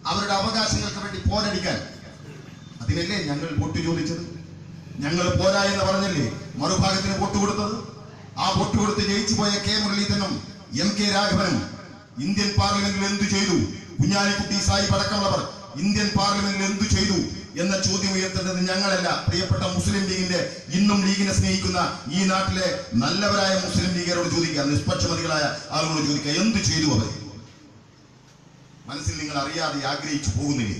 അവരുടെ അവകാശങ്ങൾക്ക് വേണ്ടി പോരടിക്കാൻ അതിനല്ലേ ഞങ്ങൾ വോട്ട് ചോദിച്ചത് ഞങ്ങൾ പോരാ എന്ന് പറഞ്ഞല്ലേ മറുഭാഗത്തിന് വോട്ട് കൊടുത്തത് ആ വോട്ട് കൊടുത്ത് ജയിച്ചു പോയ കെ മുരളീധരനും എം കെ രാഘവനും ഇന്ത്യൻ പാർലമെന്റിൽ എന്തു ചെയ്തു കുഞ്ഞാലിക്കുട്ടി സാഹിബ് അടക്കമുള്ളവർ ഇന്ത്യൻ പാർലമെന്റിൽ എന്തു ചെയ്തു എന്ന ചോദ്യം ഉയർത്തേണ്ടത് ഞങ്ങളല്ല പ്രിയപ്പെട്ട മുസ്ലിം ലീഗിന്റെ ഇന്നും ലീഗിനെ സ്നേഹിക്കുന്ന ഈ നാട്ടിലെ നല്ലവരായ മുസ്ലിം ലീഗരോട് ചോദിക്കുക നിഷ്പക്ഷമതികളായ ആളുകളോട് ചോദിക്കുക എന്തു ചെയ്തു അവർ മനസ്സിൽ നിങ്ങൾ അറിയാതെ ആഗ്രഹിച്ചു പോകുന്നില്ലേ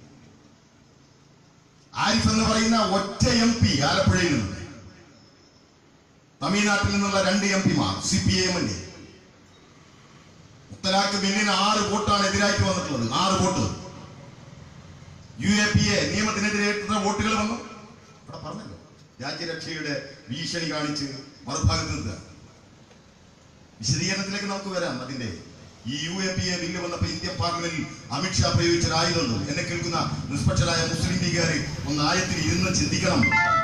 ആരിഫ് എന്ന് പറയുന്ന ഒറ്റ എം പി ആലപ്പുഴയിൽ നിന്ന് തമിഴ്നാട്ടിൽ നിന്നുള്ള രണ്ട് എം പിമാർ സി പി എമ്മിന്റെ മുത്തലാഖ് ബില്ലിന് ആറ് വോട്ടാണ് എതിരായിട്ട് വന്നിട്ടുള്ളത് ആറ് vote U A P A നിയമത്തിനെതിരെ എത്ര വോട്ടുകൾ വന്നു ഇവിടെ പറഞ്ഞല്ലോ രാജ്യരക്ഷയുടെ ഭീഷണി കാണിച്ച് മറുഭാഗത്ത് നിൽക്കുക വിശദീകരണത്തിലേക്ക് നമുക്ക് വരാം അതിന്റെ ഈ U A P A bill വന്നപ്പോൾ ഇന്ത്യൻ പാർലമെന്റിൽ അമിത്ഷാ പ്രയോഗിച്ച ഒരു ആയുധമുണ്ട് എന്നെ കേൾക്കുന്ന നിഷ്പക്ഷരായ മുസ്ലിം ലീഗുകാരെ ഒന്ന് ആയത്തിൽ ഇരുന്ന് ചിന്തിക്കണം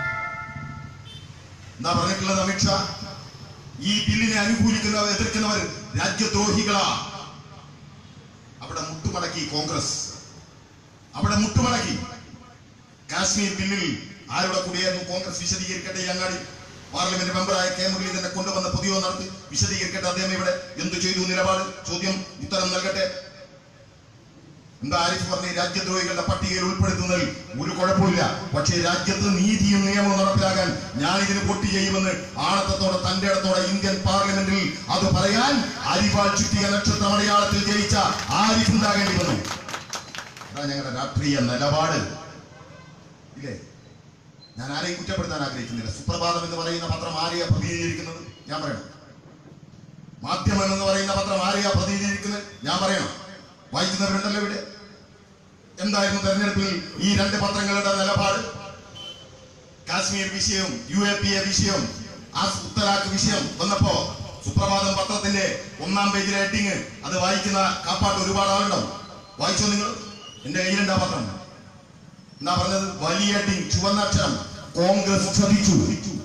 എന്താ പറഞ്ഞിട്ടുള്ളത് അമിത്ഷാ ഈ ബില്ലിനെ അനുകൂലിക്കുന്നവർ എതിർക്കുന്നവർ രാജ്യദ്രോഹികളാ അവിടെ മുട്ടുമടക്കി കോൺഗ്രസ് അവിടെ മുട്ടുമടക്കി കാശ്മീർ ബില്ലിൽ ആരുടെ കൂടിയായിരുന്നു കോൺഗ്രസ് വിശദീകരിക്കട്ടെ ഈ അങ്ങാടി പാർലമെന്റ് മെമ്പറായ കെ മുരളീധരനെ കൊണ്ടുവന്ന പുതിയ നടത്തി വിശദീകരിക്കട്ടെ അദ്ദേഹം ഇവിടെ എന്തു ചെയ്തു നിലപാട് ചോദ്യം ഉത്തരം നൽകട്ടെ എന്താ ആരിഫ് പറഞ്ഞ ഈ രാജ്യദ്രോഹികളുടെ പട്ടികയിൽ ഉൾപ്പെടുത്തുന്നതിൽ ഒരു കുഴപ്പമില്ല പക്ഷേ രാജ്യത്ത് നീതിയും നിയമവും നടപ്പിലാക്കാൻ ഞാൻ ഇതിന് പൊട്ടി ചെയ്യുമെന്ന് ആണത്തത്തോടെ തന്റെ ഇടത്തോടെ ഇന്ത്യൻ പാർലമെന്റിൽ അത് പറയാൻ അരിവാൾ ചുറ്റിയ നക്ഷത്ര മലയാളത്തിൽ ജയിച്ച ആരിഫ് ഉണ്ടാകേണ്ടി വന്നു അതാ ഞങ്ങളുടെ രാഷ്ട്രീയ നിലപാട് ഇല്ലേ ഞാൻ ആരെയും കുറ്റപ്പെടുത്താൻ ആഗ്രഹിക്കുന്നില്ല സുപ്രഭാതം എന്ന് പറയുന്ന പത്രം ആരെയാ പ്രതിനിധീകരിക്കുന്നത് ഞാൻ പറയണം മാധ്യമം എന്ന് പറയുന്ന പത്രം ആരെയാ പ്രതിനിധീകരിക്കുന്നത് ഞാൻ പറയണം വായിക്കുന്നവരുണ്ടല്ലോ ഇവിടെ എന്തായിരുന്നു തെരഞ്ഞെടുപ്പിൽ ഈ രണ്ട് പത്രങ്ങളുടെ നിലപാട് കാശ്മീർ വിഷയവും യു എ പി എ വിഷയവും ആ ഉത്തരാഖ് വിഷയം വന്നപ്പോ സുപ്രഭാതം പത്രത്തിന്റെ ഒന്നാം പേജിലെ ഹെഡിങ് അത് വായിക്കുന്ന കാപ്പാട്ട് ഒരുപാട് ആളുണ്ടാവും വായിച്ചോ നിങ്ങൾ എന്റെ കയ്യിലുണ്ട് ആ പത്രം എന്താ പറഞ്ഞത് വലിയ ഹെഡിങ് ചുവന്ന അക്ഷരം കോൺഗ്രസ് ചതിച്ചു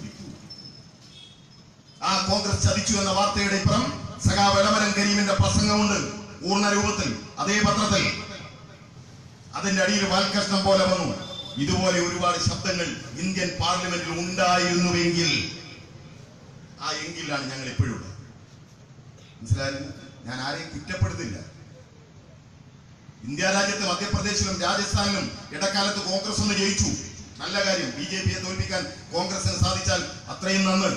ആ കോൺഗ്രസ് ചതിച്ചു എന്ന വാർത്തയുടെ ഇപ്പുറം സഖാവ് എളമരം കരീമിന്റെ പ്രസംഗമുണ്ട് പൂർണ്ണ രൂപത്തിൽ അതേ പത്രത്തിൽ അതിന്റെ അടിയിൽ വാൽകഷ്ണം പോലെ വന്നു ഇതുപോലെ ഒരുപാട് ശബ്ദങ്ങൾ ഇന്ത്യൻ പാർലമെന്റിൽ ഉണ്ടായിരുന്നുവെങ്കിൽ ആ എങ്കിലാണ് ഞങ്ങൾ എപ്പോഴും ഉള്ളത്. മനസ്സിലായിരുന്നു ഞാൻ ആരെയും കുറ്റപ്പെടുത്തില്ല ഇന്ത്യ രാജ്യത്ത് മധ്യപ്രദേശിലും രാജസ്ഥാനിലും ഇടക്കാലത്ത് കോൺഗ്രസ് ഒന്ന് ജയിച്ചു നല്ല കാര്യം ബി ജെ പിയെ തോൽപ്പിക്കാൻ കോൺഗ്രസിന് സാധിച്ചാൽ അത്രയും നന്ന്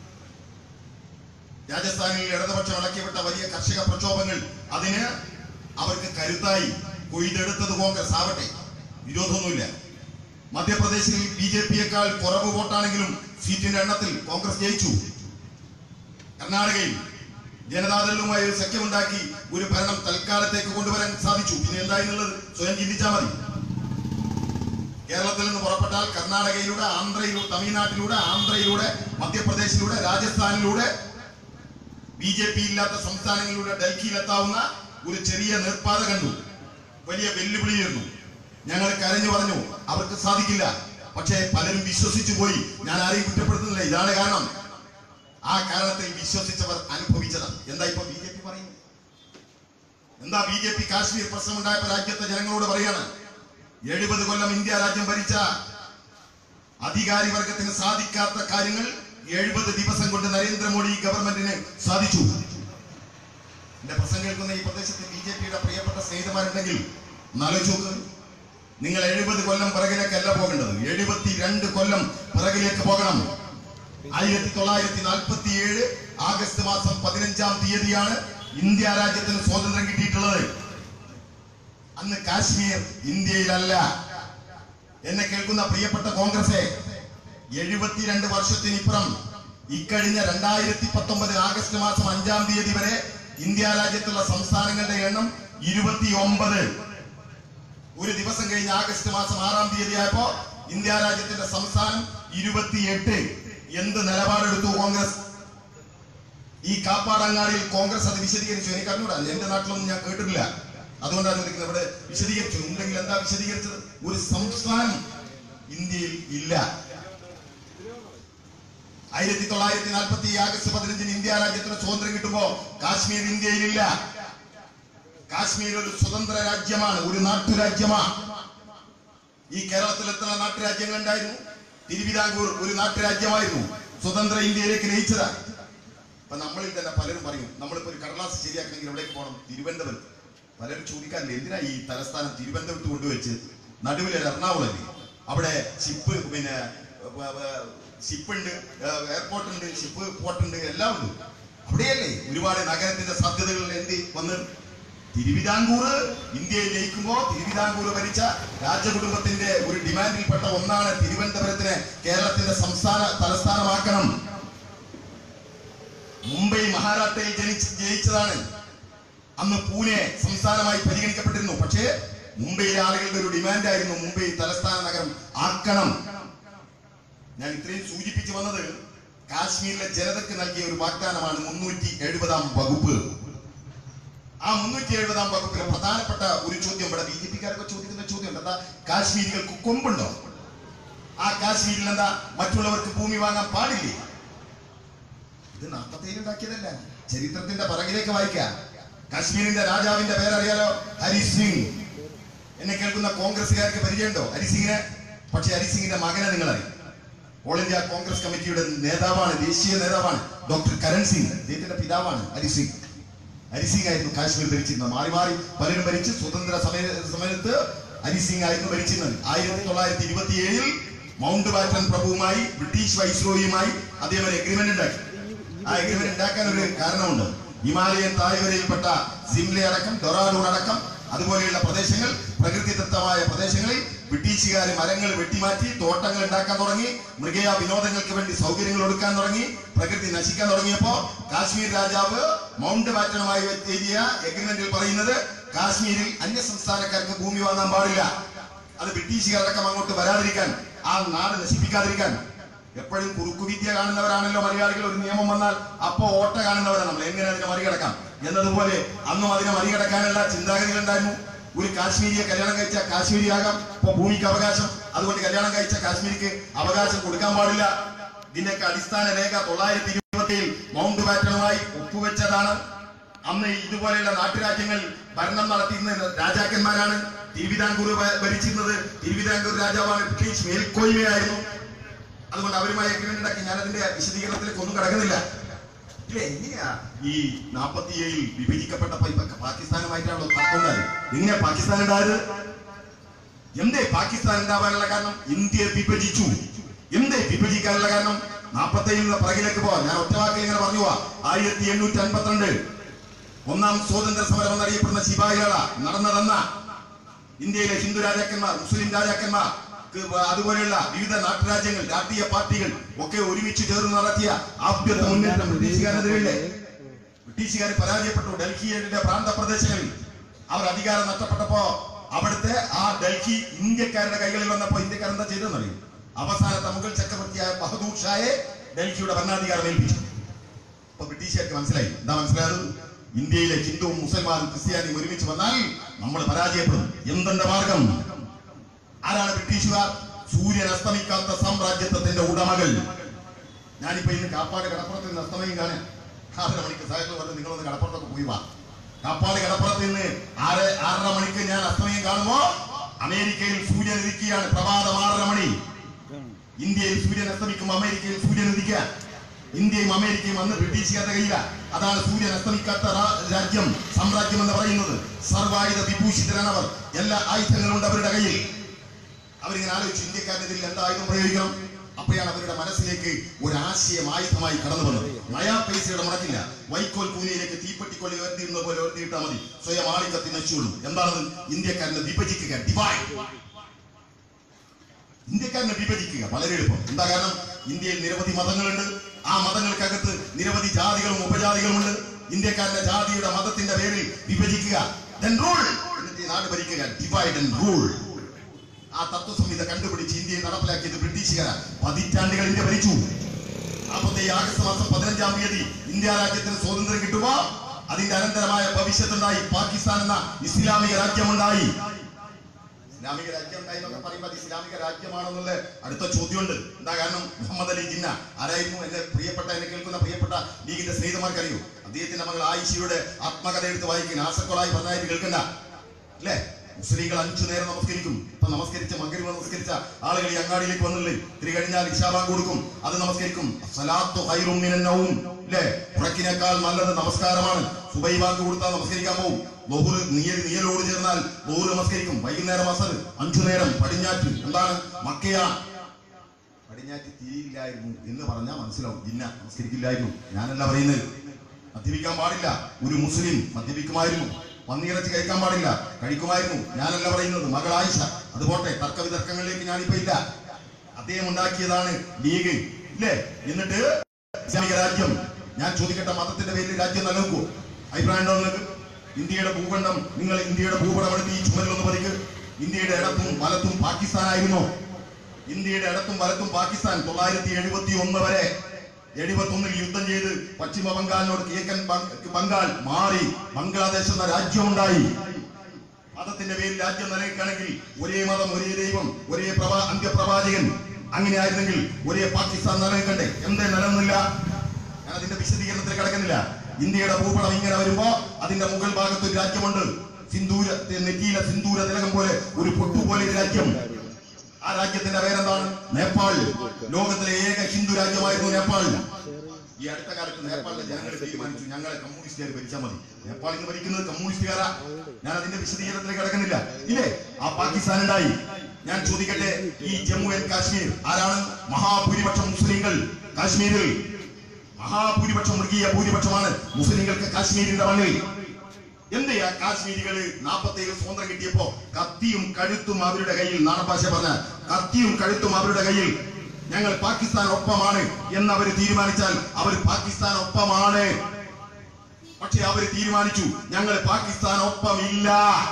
രാജസ്ഥാനിൽ ഇടതുപക്ഷം ഇളക്കിവിട്ട വലിയ കർഷക പ്രക്ഷോഭങ്ങൾ അതിന് അവർക്ക് കരുത്തായി കൊയ്തെടുത്തത് കോൺഗ്രസ് ആവട്ടെ വിരോധമൊന്നുമില്ല മധ്യപ്രദേശിൽ ബി ജെ പിയേക്കാൾ കുറവ് വോട്ടാണെങ്കിലും സീറ്റിന്റെ എണ്ണത്തിൽ കോൺഗ്രസ് ജയിച്ചു കർണാടകയിൽ ജനതാദളുമായി ഒരു സഖ്യമുണ്ടാക്കി ഒരു ഭരണം തൽക്കാലത്തേക്ക് കൊണ്ടുവരാൻ സാധിച്ചു പിന്നെ എന്തായിരുന്നുള്ളത് സ്വയം ചിന്തിച്ചാൽ മതി കേരളത്തിൽ നിന്ന് പുറപ്പെട്ടാൽ കർണാടകയിലൂടെ ആന്ധ്രയിലൂടെ തമിഴ്നാട്ടിലൂടെ ആന്ധ്രയിലൂടെ മധ്യപ്രദേശിലൂടെ രാജസ്ഥാനിലൂടെ ബി ജെ പി ഇല്ലാത്ത സംസ്ഥാനങ്ങളിലൂടെ ഡൽഹിയിലെത്താവുന്ന ഒരു ചെറിയ നീർപ്പാത കണ്ടു വലിയ വെല്ലുവിളിയായിരുന്നു ഞങ്ങൾ കരഞ്ഞു പറഞ്ഞു അവർക്ക് സാധിക്കില്ല പക്ഷേ പലരും വിശ്വസിച്ചു പോയി ഞാൻ ആരെയും കുറ്റപ്പെടുത്തുന്നില്ല ഇതാണ് കാരണം ആ കാരണത്തിൽ വിശ്വസിച്ചവർ അനുഭവിച്ചത് എന്താ ഇപ്പൊ ബി ജെ പി പറയുന്നത് എന്താ ബി ജെ പി കാശ്മീർ പ്രശ്നമുണ്ടായപ്പോ രാജ്യത്തെ ജനങ്ങളോട് പറയാണ് എഴുപത് കൊല്ലം ഇന്ത്യ രാജ്യം ഭരിച്ച അധികാരി വർഗത്തിന് സാധിക്കാത്ത കാര്യങ്ങൾ എഴുപത് ദിവസം കൊണ്ട് നരേന്ദ്രമോദി ഗവൺമെന്റിന് സാധിച്ചു എന്റെ പ്രസംഗം കേൾക്കുന്ന ഈ പ്രദേശത്ത് ബി ജെ പിയുടെ പ്രിയപ്പെട്ട സ്നേഹിതന്മാരുണ്ടെങ്കിൽ നാലോചിച്ച് നോക്ക് നിങ്ങൾ എഴുപത് കൊല്ലം പിറകിലേക്കല്ല പോകേണ്ടത് എഴുപത്തി രണ്ട് കൊല്ലം പിറകിലേക്ക് പോകണം ആയിരത്തി തൊള്ളായിരത്തി നാൽപ്പത്തി ഏഴ് ആഗസ്റ്റ് മാസം പതിനഞ്ചാം തീയതിയാണ് ഇന്ത്യ രാജ്യത്തിന് സ്വാതന്ത്ര്യം കിട്ടിയിട്ടുള്ളത് അന്ന് കാശ്മീർ ഇന്ത്യയിലല്ല എന്നെ കേൾക്കുന്ന പ്രിയപ്പെട്ട കോൺഗ്രസെ എഴുപത്തിരണ്ട് വർഷത്തിനിപ്പുറം ഇക്കഴിഞ്ഞ രണ്ടായിരത്തി പത്തൊമ്പത് ആഗസ്റ്റ് മാസം അഞ്ചാം തീയതി വരെ ഇന്ത്യ രാജ്യത്തുള്ള സംസ്ഥാനങ്ങളുടെ എണ്ണം ഇരുപത്തി ഒമ്പത് ഒരു ദിവസം കഴിഞ്ഞ് ആഗസ്റ്റ് മാസം ആറാം തീയതി ആയപ്പോ ഇന്ത്യ രാജ്യത്തിന്റെ സംസ്ഥാനം ഇരുപത്തിയെട്ട് എന്ത് നിലപാടെടുത്തു കോൺഗ്രസ് ഈ കാപ്പാടങ്ങാടിയിൽ കോൺഗ്രസ് അത് വിശദീകരിച്ചു എനിക്ക് അറിഞ്ഞൂടാ എന്റെ നാട്ടിലൊന്നും ഞാൻ കേട്ടിട്ടില്ല അതുകൊണ്ടാണ് ചോദിക്കുന്നത് ഇവിടെ വിശദീകരിച്ചു ഉണ്ടെങ്കിൽ എന്താ വിശദീകരിച്ചത് ഒരു സംസ്ഥാനം ഇന്ത്യയിൽ ഇല്ല ആയിരത്തി തൊള്ളായിരത്തി നാൽപ്പത്തി ആഗസ്റ്റ് പതിനഞ്ചിന് ഇന്ത്യ രാജ്യത്തിന് സ്വാതന്ത്ര്യം കിട്ടുമ്പോ കാശ്മീർ ഇന്ത്യയിലില്ല കാശ്മീർ ഒരു സ്വതന്ത്ര രാജ്യമാണ് ഒരു നാട്ടുരാജ്യമാണ് ഈ കേരളത്തിൽ എത്ര നാട്ടുരാജ്യങ്ങൾ ഉണ്ടായിരുന്നു തിരുവിതാംകൂർ ഒരു നാട്ടുരാജ്യമായിരുന്നു സ്വതന്ത്ര ഇന്ത്യയിലേക്ക് നയിച്ചതാ അപ്പൊ നമ്മളിൽ തന്നെ പലരും പറയും നമ്മളിപ്പോ ഒരു കടലാസ് ശരിയാക്കണമെങ്കിൽ എവിടേക്ക് പോകണം തിരുവനന്തപുരം പലരും ചോദിക്കാറില്ല എന്തിനാ ഈ തലസ്ഥാനം തിരുവനന്തപുരത്ത് കൊണ്ടുവച്ച് നടുവിലെ എറണാകുളം അവിടെ ഷിപ്പ് പിന്നെ ഷിപ്പ് ഉണ്ട് എയർപോർട്ട് ഉണ്ട് ഷിപ്പ് പോർട്ട് ഉണ്ട് എല്ലാം ഉണ്ട് അവിടെയല്ലേ ഒരുപാട് നഗരത്തിന്റെ സാധ്യതകൾ എന്ത് വന്ന് തിരുവിതാംകൂർ ഇന്ത്യയിൽ ലയിക്കുമ്പോ തിരുവിതാംകൂർ ഭരിച്ച രാജകുടുംബത്തിന്റെ ഒരു ഡിമാൻഡിൽപ്പെട്ട ഒന്നാണ് തിരുവനന്തപുരത്തിനെ കേരളത്തിന്റെ സംസ്ഥാന തലസ്ഥാനമാക്കണം മുംബൈ മഹാരാഷ്ട്രയിൽ ജനിച്ച് ജയിച്ചതാണ് അന്ന് പൂനെ സംസ്ഥാനമായി പരിഗണിക്കപ്പെട്ടിരുന്നു പക്ഷേ മുംബൈയിലെ ആളുകളുടെ ഒരു ഡിമാൻഡ് ആയിരുന്നു മുംബൈ തലസ്ഥാന നഗരം ആക്കണം ഞാൻ ഇത്രയും സൂചിപ്പിച്ചു വന്നത് കാശ്മീരിലെ ജനതയ്ക്ക് നൽകിയ ഒരു വാഗ്ദാനമാണ് മുന്നൂറ്റി എഴുപതാം വകുപ്പ് ആ മുന്നൂറ്റി എഴുപതാം വകുപ്പിലെ പ്രധാനപ്പെട്ട ഒരു ചോദ്യം ഇവിടെ ബി ജെ പിക്കാരൊക്കെ ചോദിക്കുന്ന ചോദ്യം എന്താ കാശ്മീരികൾക്ക് കൊമ്പുണ്ടോ ആ കാശ്മീരിൽ എന്താ മറ്റുള്ളവർക്ക് ഭൂമി വാങ്ങാൻ പാടില്ലേ ഇത് നാപ്പത്തേഴ് ഉണ്ടാക്കിയതല്ല ചരിത്രത്തിന്റെ പിറകിലേക്ക് വായിക്കാം കാശ്മീരിന്റെ രാജാവിന്റെ പേരറിയാലോ ഹരി സിംഗ് എന്നെ കേൾക്കുന്ന കോൺഗ്രസ്സുകാർക്ക് പരിചയമുണ്ടോ ഹരിസിംഗിനെ പക്ഷെ ഹരിസിംഗിന്റെ മകനെ നിങ്ങൾ അറിയും ഓൾ ഇന്ത്യ കോൺഗ്രസ് കമ്മിറ്റിയുടെ നേതാവാണ് ദേശീയ നേതാവാണ് ഡോക്ടർ കരൺ സിംഗ് അദ്ദേഹത്തിന്റെ പിതാവാണ് ഹരിസിംഗ് ഹരിസിംഗ് ആയിരുന്നു കാശ്മീർ ഭരിച്ചിരുന്നത് മാറി മാറി പലരും ഭരിച്ച് സ്വതന്ത്ര സമയ സമയത്ത് ഹരിസിംഗ് ആയിരുന്നു ഭരിച്ചിരുന്നത് ആയിരത്തി തൊള്ളായിരത്തി ഇരുപത്തി ഏഴിൽ മൗണ്ട് ബാറ്റൻ പ്രഭുവുമായി ബ്രിട്ടീഷ് വൈസ്രോയിയുമായി അദ്ദേഹം ഒരു എഗ്രിമെന്റ് ഉണ്ടാക്കി ആ എഗ്രിമെന്റ് ഉണ്ടാക്കാൻ ഒരു കാരണമുണ്ട് ഹിമാലയൻ താഴ്വരയിൽപ്പെട്ട സിംലെ അടക്കം ഡൊറാഡൂർ അടക്കം അതുപോലെയുള്ള പ്രദേശങ്ങൾ പ്രകൃതിദത്തമായ പ്രദേശങ്ങളിൽ ബ്രിട്ടീഷുകാർ മരങ്ങൾ വെട്ടിമാറ്റി തോട്ടങ്ങൾ ഉണ്ടാക്കാൻ തുടങ്ങി മൃഗയ വിനോദങ്ങൾക്ക് വേണ്ടി സൗകര്യങ്ങൾ ഒരുക്കാൻ തുടങ്ങി പ്രകൃതി നശിക്കാൻ തുടങ്ങിയപ്പോ കാശ്മീർ രാജാവ് മൗണ്ട് ബാറ്റനുമായി എഴുതിയ എഗ്രിമെന്റിൽ പറയുന്നത് കാശ്മീരിൽ അന്യ സംസ്ഥാനക്കാർക്ക് ഭൂമി വാങ്ങാൻ പാടില്ല അത് ബ്രിട്ടീഷുകാരടക്കം അങ്ങോട്ട് വരാതിരിക്കാൻ ആ നാട് നശിപ്പിക്കാതിരിക്കാൻ എപ്പോഴും കുറുക്കുവിദ്യ കാണുന്നവരാണല്ലോ മലയാളികൾ ഒരു നിയമം വന്നാൽ അപ്പോ ഓട്ട കാണുന്നവരാണ് നമ്മൾ എങ്ങനെ അതിനെ മറികടക്കാം എന്നതുപോലെ അന്നും അതിനെ മറികടക്കാനുള്ള ചിന്താഗതികൾ ഉണ്ടായിരുന്നു ഒരു കാശ്മീരിയെ കല്യാണം കഴിച്ച കാശ്മീരിയാകാം ഇപ്പൊ ഭൂമിക്ക് അവകാശം അതുകൊണ്ട് കല്യാണം കഴിച്ച കാശ്മീരിക്ക് അവകാശം കൊടുക്കാൻ പാടില്ല ഇതിന്റെയൊക്കെ അടിസ്ഥാന രേഖ തൊള്ളായിരത്തി ഇരുപത്തിയിൽ മൗണ്ട് ബാറ്റനുമായി ഒപ്പുവെച്ചതാണ് അന്ന് ഇതുപോലെയുള്ള നാട്ടുരാജ്യങ്ങൾ ഭരണം നടത്തിയിരുന്ന രാജാക്കന്മാരാണ് തിരുവിതാംകൂർ ഭ- ഭരിച്ചിരുന്നത് തിരുവിതാംകൂർ രാജാവാണ് ബ്രിട്ടീഷ് മേൽക്കോയ്മയായിരുന്നു അതുകൊണ്ട് അവരുമായി എഗ്രിമെന്റ് ഉണ്ടാക്കി ഞാൻ അതിന്റെ വിശദീകരണത്തിലേക്ക് ഒന്നും കിടക്കുന്നില്ല ഇല്ല എങ്ങനെയാ ഈ നാപ്പത്തി ഏഴിൽ വിഭജിക്കപ്പെട്ടപ്പോ ഇപ്പൊ പാകിസ്ഥാനുമായിട്ടാണല്ലോ തർക്കം ഉണ്ടായത് എങ്ങനെയാ പാകിസ്ഥാൻ ഉണ്ടായത് എന്തേ പാകിസ്ഥാൻ ഉണ്ടാവാനുള്ള കാരണം ഇന്ത്യ വിഭജിച്ചു എന്തേ വിഭജിക്കാനുള്ള കാരണം നാപ്പത്തി ഏഴിലുള്ള പിറകിലേക്ക് പോവാം ഞാൻ ഒറ്റ വാക്കിൽ ഇങ്ങനെ പറഞ്ഞു പോവാ ആയിരത്തി എണ്ണൂറ്റി അൻപത്തിരണ്ട് ഒന്നാം സ്വാതന്ത്ര്യ സമരം എന്നറിയപ്പെടുന്ന ശിപായികള നടന്നതെന്ന ഇന്ത്യയിലെ ഹിന്ദു രാജാക്കന്മാർ മുസ്ലിം രാജാക്കന്മാർ ക്ക് അതുപോലെയുള്ള വിവിധ നാട്ടുരാജ്യങ്ങൾ രാഷ്ട്രീയ പാർട്ടികൾ ഒക്കെ ഒരുമിച്ച് ചേർന്ന് നടത്തിയ ആഭ്യന്തര മുന്നേറ്റം ബ്രിട്ടീഷുകാരെതിരെ ബ്രിട്ടീഷുകാർ പരാജയപ്പെട്ടു ഡൽഹിയുടെ പ്രാന്ത പ്രദേശങ്ങളിൽ അവർ അധികാരം നഷ്ടപ്പെട്ടപ്പോ അവിടുത്തെ ആ ഡൽഹി ഇന്ത്യക്കാരുടെ കൈകളിൽ വന്നപ്പോ ഇന്ത്യക്കാർ എന്താ ചെയ്തെന്നറിയും അവസാനത്തെ മുഗൾ ചക്രവർത്തിയായ ബഹദൂർ ഷായെ ഡൽഹിയുടെ ഭരണാധികാരം ഏൽപ്പിച്ചു അപ്പൊ ബ്രിട്ടീഷുകാർക്ക് മനസ്സിലായി എന്താ മനസ്സിലായത് ഇന്ത്യയിലെ ഹിന്ദുവും മുസൽമാനും ക്രിസ്ത്യാനിയും ഒരുമിച്ച് വന്നാൽ നമ്മൾ പരാജയപ്പെടും എന്തുണ്ട് മാർഗം ആരാണ് ബ്രിട്ടീഷുകാർ സൂര്യൻ അസ്തമിക്കാത്ത സാമ്രാജ്യത്വത്തിന്റെ ഉടമകൾ ഞാനിപ്പോ ഇന്ന് കാപ്പാട് കടപ്പുറത്ത് നിന്ന് അസ്തമയം കാണാൻ ആറര മണിക്ക് സഹകൾ പറഞ്ഞ് നിങ്ങളൊന്ന് കടപ്പുറത്തൊക്കെ പോയി വാ കാപ്പാട് കടപ്പുറത്ത് നിന്ന് ആറ് ആറര മണിക്ക് ഞാൻ അസ്തമയം കാണുമ്പോ അമേരിക്കയിൽ സൂര്യൻ ഉദിക്കുകയാണ് പ്രഭാതം ആറര മണി ഇന്ത്യയിൽ സൂര്യൻ അസ്തമിക്കുമ്പോൾ അമേരിക്കയിൽ സൂര്യൻ ഉദിക്കുക ഇന്ത്യയും അമേരിക്കയും അന്ന് ബ്രിട്ടീഷുകാരുടെ കയ്യില അതാണ് സൂര്യൻ അസ്തമിക്കാത്ത രാ- രാജ്യം സാമ്രാജ്യം എന്ന് പറയുന്നത് സർവായുധ വിഭൂഷിതരാണ് അവർ എല്ലാ ആയുധങ്ങളും ഉണ്ട് അവരുടെ കയ്യിൽ അവരിങ്ങനെ ആലോചിച്ചു ഇന്ത്യക്കാരനെതിരിൽ എന്താ ആയുധം പ്രയോഗിക്കണം അപ്പോഴാണ് അവരുടെ മനസ്സിലേക്ക് ഒരു ആശയം ആയുധമായി കടന്നു വന്നത് നയാ പൈസയുടെ മുടക്കില്ല വൈക്കോൽ കൂനിയിലേക്ക് തീപ്പെട്ടിക്കൊള്ളി ഉയർത്തിയിരുന്നത് പോലെ ഉയർത്തിയിട്ടാൽ മതി സ്വയം ആളിക്കത്തി നശിച്ചുള്ളൂ എന്താണത് ഇന്ത്യക്കാരനെ വിഭജിക്കുക ഡിവൈഡ് ഇന്ത്യക്കാരനെ വിഭജിക്കുക വളരെ എളുപ്പം എന്താ കാരണം ഇന്ത്യയിൽ നിരവധി മതങ്ങളുണ്ട് ആ മതങ്ങൾക്കകത്ത് നിരവധി ജാതികളും ഉപജാതികളുമുണ്ട് ഇന്ത്യക്കാരന്റെ ജാതിയുടെ മതത്തിന്റെ പേരിൽ വിഭജിക്കുക Then rule. എന്നിട്ട് ഈ നാട് ഭരിക്കുക ഡിവൈഡ് ആൻഡ് റൂൾ ആ തത്വസംഹിത കണ്ടുപിടിച്ച് ഇന്ത്യയിൽ നടപ്പിലാക്കിയത് ബ്രിട്ടീഷുകാരാണ് പതിറ്റാണ്ടുകൾ ഇന്ത്യ ഭരിച്ചു നാൽപ്പത്തി ആഗസ്റ്റ് മാസം പതിനഞ്ചാം തീയതി ഇന്ത്യ രാജ്യത്തിന് സ്വാതന്ത്ര്യം കിട്ടുമ്പോ അതിന്റെ അനന്തരമായ ഭവിഷ്യത്തുണ്ടായി പാകിസ്ഥാൻ എന്ന ഇസ്ലാമിക രാജ്യമുണ്ടായി ഇസ്ലാമിക രാജ്യം ഉണ്ടായി എന്നൊക്കെ പറയുമ്പോൾ അത് ഇസ്ലാമിക രാജ്യമാണെന്നുള്ള അടുത്ത ചോദ്യമുണ്ട് എന്താ കാരണം മുഹമ്മദ് അലി ജിന്ന ആരായിരുന്നു എന്റെ പ്രിയപ്പെട്ട എന്നെ കേൾക്കുന്ന പ്രിയപ്പെട്ട ലീഗിന്റെ സ്നേഹിതന്മാർക്കറിയോ അദ്ദേഹത്തിന്റെ മകൾ ആയിഷയുടെ ആത്മകഥ എടുത്ത് വായിക്കുന്ന ആശക്കൊളായി പറഞ്ഞായിട്ട് കേൾക്കണ്ട അല്ലേ മുസ്ലിങ്ങൾ അഞ്ചു നേരം നമസ്കരിക്കും ഇപ്പൊ നമസ്കരിച്ച മകരിവ് നമസ്കരിച്ച ആളുകൾ ഈ അങ്ങാടിയിലേക്ക് വന്നില്ലേ ഇത്തിരി കഴിഞ്ഞാൽ ഇഷാബാൻ കൊടുക്കും അത് നമസ്കരിക്കും സലാത്തു ഖൈറും മിനൻ നൗം അല്ലേ ഉറക്കിനേക്കാൾ നല്ലത് നമസ്കാരമാണ് സുബൈ ബാങ്ക് കൊടുത്താൽ നമസ്കരിക്കാൻ പോകും ബഹുറ് നീയൽ നീയലോട് ചേർന്നാൽ ബഹുറ് നമസ്കരിക്കും വൈകുന്നേരം അസർ അഞ്ചു നേരം പടിഞ്ഞാറ്റ് എന്താണ് മക്കയാണ് പടിഞ്ഞാറ്റ് തിരിയില്ലായിരുന്നു എന്ന് പറഞ്ഞാൽ മനസ്സിലാവും ജിന്ന നമസ്കരിക്കില്ലായിരുന്നു ഞാനല്ല പറയുന്നത് മദ്യപിക്കാൻ പാടില്ല ഒരു മുസ്ലിം മദ്യപിക്കുമായിരുന്നു പന്നിയിറച്ചി കഴിക്കാൻ പാടില്ല കഴിക്കുമായിരുന്നു ഞാനല്ല പറയുന്നത് മകൾ ആയിഷ അത് പോട്ടെ തർക്ക വിതർക്കങ്ങളിലേക്ക് ഞാനിപ്പോ ഇല്ല അദ്ദേഹം ഉണ്ടാക്കിയതാണ് ലീഗ് ഇല്ലേ എന്നിട്ട് ഇസ്ലാമിക രാജ്യം ഞാൻ ചോദിക്കട്ടെ മതത്തിന്റെ പേരിൽ രാജ്യം നിലനിൽക്കൂ അഭിപ്രായം ഉണ്ടോ നിങ്ങൾക്ക് ഇന്ത്യയുടെ ഭൂഖണ്ഡം നിങ്ങൾ ഇന്ത്യയുടെ ഭൂപടം എടുത്ത് ഈ ചുമരിലൊന്ന് പതിക്ക് ഇന്ത്യയുടെ ഇടത്തും വലത്തും പാകിസ്ഥാനായിരുന്നോ ഇന്ത്യയുടെ ഇടത്തും വലത്തും പാകിസ്ഥാൻ തൊള്ളായിരത്തി എഴുപത്തി ഒന്ന് വരെ എഴുപത്തി ഒന്നിൽ യുദ്ധം ചെയ്ത് പശ്ചിമ ബംഗാളിനോട് കിഴക്കൻ ബംഗ- ബംഗാൾ മാറി ബംഗ്ലാദേശ് എന്ന രാജ്യമുണ്ടായി മതത്തിന്റെ പേരിൽ രാജ്യം നിലനിൽക്കുകയാണെങ്കിൽ ഒരേ മതം ഒരേ ദൈവം ഒരേ പ്രവാ അന്ത്യപ്രവാചകൻ അങ്ങനെ ആയിരുന്നെങ്കിൽ ഒരേ പാകിസ്ഥാൻ നിലനിൽക്കണ്ടേ എന്തേ നിലനിന്നില്ല ഞാൻ അതിന്റെ വിശദീകരണത്തിൽ കിടക്കുന്നില്ല ഇന്ത്യയുടെ ഭൂപടം ഇങ്ങനെ വരുമ്പോ അതിന്റെ മുകൾ ഭാഗത്ത് ഒരു രാജ്യമുണ്ട് സിന്ദൂര നെറ്റിയിലെ സിന്ദൂര തിലകം പോലെ ഒരു പൊട്ടുപോലെ ഒരു രാജ്യം ആ രാജ്യത്തിന്റെ പേരെന്താണ് നേപ്പാൾ ലോകത്തിലെ ഏക ഹിന്ദു രാജ്യമായിരുന്നു നേപ്പാൾ ഈ അടുത്ത കാലത്ത് നേപ്പാളിലെ ജനങ്ങൾ തീരുമാനിച്ചു ഞങ്ങളെ കമ്മ്യൂണിസ്റ്റുകാർ ഭരിച്ചാൽ മതി നേപ്പാൾ ഇന്ന് ഭരിക്കുന്നത് കമ്മ്യൂണിസ്റ്റുകാരാ ഞാൻ അതിന്റെ വിശദീകരണത്തിലേക്ക് കിടക്കുന്നില്ല ഇല്ലേ ആ പാകിസ്ഥാൻ ഉണ്ടായി ഞാൻ ചോദിക്കട്ടെ ഈ ജമ്മു ആൻഡ് കാശ്മീർ ആരാണ് മഹാഭൂരിപക്ഷം മുസ്ലിങ്ങൾ കാശ്മീരിൽ മഹാഭൂരിപക്ഷം മൃഗീയ ഭൂരിപക്ഷമാണ് മുസ്ലിങ്ങൾക്ക് കാശ്മീരിന്റെ മണ്ണിൽ എന്തെയാ കാശ്മീരികള് നാപ്പത്തേഴ് സ്വാതന്ത്ര്യം കിട്ടിയപ്പോ കത്തിയും കഴുത്തും അവരുടെ കയ്യിൽ നാടൻ ഭാഷ പറഞ്ഞ കത്തിയും കഴുത്തും അവരുടെ കയ്യിൽ ഞങ്ങൾ പാകിസ്ഥാൻ ഒപ്പമാണ് എന്ന് അവർ തീരുമാനിച്ചാൽ അവർ പാകിസ്ഥാൻ ഒപ്പമാണ് പക്ഷെ അവർ തീരുമാനിച്ചു ഞങ്ങൾ പാകിസ്ഥാൻ ഒപ്പമില്ല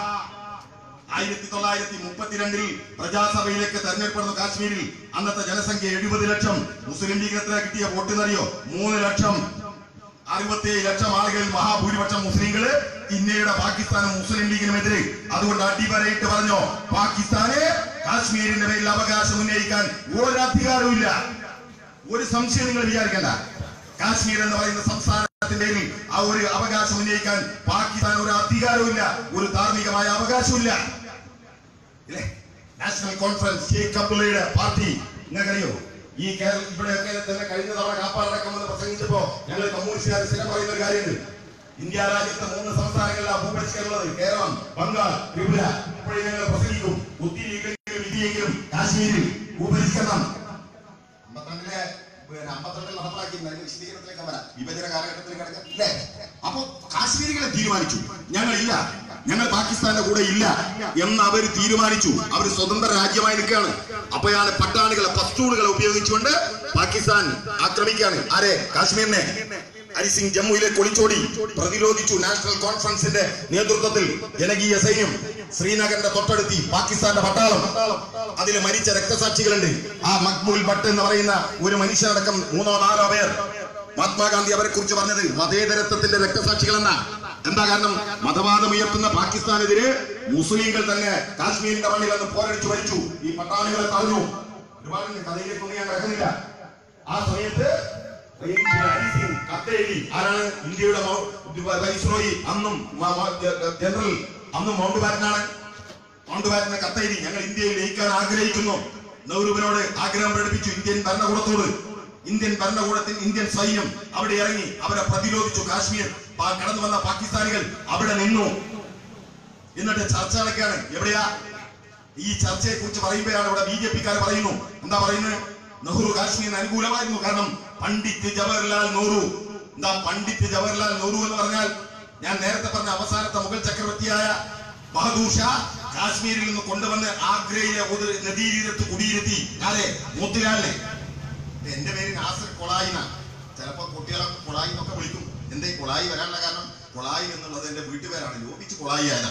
ആയിരത്തി തൊള്ളായിരത്തി മുപ്പത്തിരണ്ടിൽ പ്രജാസഭയിലേക്ക് തെരഞ്ഞെടുപ്പെടുന്ന കാശ്മീരിൽ അന്നത്തെ ജനസംഖ്യ എഴുപത് ലക്ഷം മുസ്ലിം ലീഗ് എത്ര കിട്ടിയ വോട്ടെന്നറിയോ മൂന്ന് ലക്ഷം അറുപത്തിയേഴ് ലക്ഷം ആളുകളിൽ മഹാഭൂരിപക്ഷം മുസ്ലിങ്ങള് ഇന്ത്യയുടെ പാകിസ്ഥാനും മുസ്ലിം ലീഗിനുമെതിരെ അതുകൊണ്ട് അടിവരയിട്ട് പറഞ്ഞോ പാകിസ്ഥാന് കാശ്മീരിന്റെ പേരിൽ അവകാശം ഉന്നയിക്കാൻ ഒരു അധികാരവും ഇല്ല ഒരു സംശയം നിങ്ങൾ വിചാരിക്കണ്ട കാശ്മീർ എന്ന് പറയുന്ന സംസ്ഥാനത്തിന്റെ പേരിൽ ആ ഒരു അവകാശം ഉന്നയിക്കാൻ പാകിസ്ഥാൻ ഒരു അധികാരവും ഇല്ല ഒരു ധാർമ്മികമായ അവകാശവും ഇല്ല ഇല്ലേ നാഷണൽ കോൺഫറൻസ് ഷെയ്ഖ് അബ്ദുള്ളയുടെ പാർട്ടി നിങ്ങൾക്കറിയോ ഈ കേരള ഇവിടെയൊക്കെ തന്നെ കഴിഞ്ഞ തവണ കാപ്പാടക്കം വന്ന് പ്രസംഗിച്ചപ്പോ ഞങ്ങൾ കമ്മ്യൂണിസ്റ്റുകാർ സ്ഥിരം പറയുന്ന ഒരു കാര്യമുണ്ട് ഇന്ത്യ രാജ്യത്തെ മൂന്ന് സംസ്ഥാനങ്ങളിലാണ് ഭൂപരിഷ്കരണമുള്ളത് കേരളം ബംഗാൾ ത്രിപുര ഇപ്പോഴും ഞങ്ങൾ പ്രസംഗിക്കും ബുദ്ധിയില്ലെങ്കിലും വിധിയെങ്കിലും കാശ്മീരിൽ ഭൂപരിഷ്കരണം അമ്പത്തിരണ്ടിലെ പിന്നെ അമ്പത്തിരണ്ടിൽ നടപ്പാക്കി അതിന്റെ വിശദീകരണത്തിലേക്ക് വരാം വിഭജന കാലഘട്ടത്തിൽ കിടക്കാം ഇല്ലേ അപ്പൊ കാശ്മീരികളെ തീരുമാനിച്ചു ഞങ്ങളില്ല ഞങ്ങൾ പാകിസ്ഥാന്റെ കൂടെ ഇല്ല എന്ന് അവർ തീരുമാനിച്ചു അവർ സ്വതന്ത്ര രാജ്യമായി നിൽക്കുകയാണ് അപ്പോഴാണ് പട്ടാണികളെ പസ്തൂണുകളെ ഉപയോഗിച്ചുകൊണ്ട് പാകിസ്ഥാൻ ആക്രമിക്കുകയാണ് ആരെ കാശ്മീരിനെ ഹരിസിംഗ് ജമ്മുവിലേക്ക് ഒളിച്ചോടി പ്രതിരോധിച്ചു നാഷണൽ കോൺഫറൻസിന്റെ നേതൃത്വത്തിൽ ജനകീയ സൈന്യം ശ്രീനഗറിന്റെ തൊട്ടടുത്തി പാകിസ്ഥാന്റെ പട്ടാളം അതിൽ മരിച്ച രക്തസാക്ഷികളുണ്ട് ആ മക്ബൂൽ ഭട്ട് എന്ന് പറയുന്ന ഒരു മനുഷ്യനടക്കം മൂന്നോ നാലോ പേർ മഹാത്മാഗാന്ധി അവരെ കുറിച്ച് പറഞ്ഞത് മതേതരത്വത്തിന്റെ രക്തസാക്ഷികൾ എന്നാ എന്താ കാരണം മതവാദം ഉയർത്തുന്ന പാകിസ്ഥാനെതിരെ മുസ്ലിങ്ങൾ തന്നെ കാശ്മീരിന്റെ മണ്ണിൽ നിന്ന് പോരടിച്ചു മരിച്ചു ഈ പട്ടാളികളെ തടഞ്ഞു ഒരുപാട് കഥയിലേക്കൊന്നും ഞാൻ കിടക്കുന്നില്ല ആ സമയത്ത് ഹരിസിംഗ് കത്തെഴുതി ആരാണ് ഇന്ത്യയുടെ മൗ- വൈസ്രോയി അന്നും മ- മ- ജ- ജനറൽ അന്നും മൗണ്ട് ബാറ്റനാണ് മൗണ്ട് ബാറ്റന് കത്തെഴുതി ഞങ്ങൾ ഇന്ത്യയിൽ ലയിക്കാൻ ആഗ്രഹിക്കുന്നു നെഹ്റുവിനോട് ആഗ്രഹം പ്രകടിപ്പിച്ചു ഇന്ത്യൻ ഭരണകൂടത്തോട് ഇന്ത്യൻ ഭരണകൂടത്തിൽ ഇന്ത്യൻ സൈന്യം അവിടെ ഇറങ്ങി അവരെ പ്രതിരോധിച്ചു കാശ്മീർ പാ- കടന്നു വന്ന പാകിസ്ഥാനികൾ അവിടെ നിന്നു എന്നിട്ട് ചർച്ച നടക്കുകയാണ് എവിടെയാ ഈ ചർച്ചയെ കുറിച്ച് പറയുമ്പോഴാണ് ഇവിടെ ബി ജെ പിക്കാർ പറയുന്നു എന്താ പറയുന്നത് നെഹ്റു കാശ്മീരിന് അനുകൂലമായിരുന്നു കാരണം പണ്ഡിറ്റ് ജവഹർലാൽ നെഹ്റു എന്താ പണ്ഡിറ്റ് ജവഹർലാൽ നെഹ്റു എന്ന് പറഞ്ഞാൽ ഞാൻ നേരത്തെ പറഞ്ഞ അവസാനത്തെ മുഗൾ ചക്രവർത്തിയായ ബഹദൂർ ഷാ കാശ്മീരിൽ നിന്ന് കൊണ്ടുവന്ന് ആഗ്രയിലെ ഒരു നദീതീരത്ത് കുടിയിരുത്തി ആരെ മോത്തിലാലിനെ എന്റെ പേര് നാസർ കൊളായിന ചിലപ്പോ കുട്ടികളെ കൊളായി എന്നൊക്കെ വിളിക്കും എന്തേ കൊളായി വരാനുള്ള കാരണം കൊളായി എന്നുള്ളത് എന്റെ വീട്ടുപേരാണ് ലോപിച്ച് കൊളായി ആയ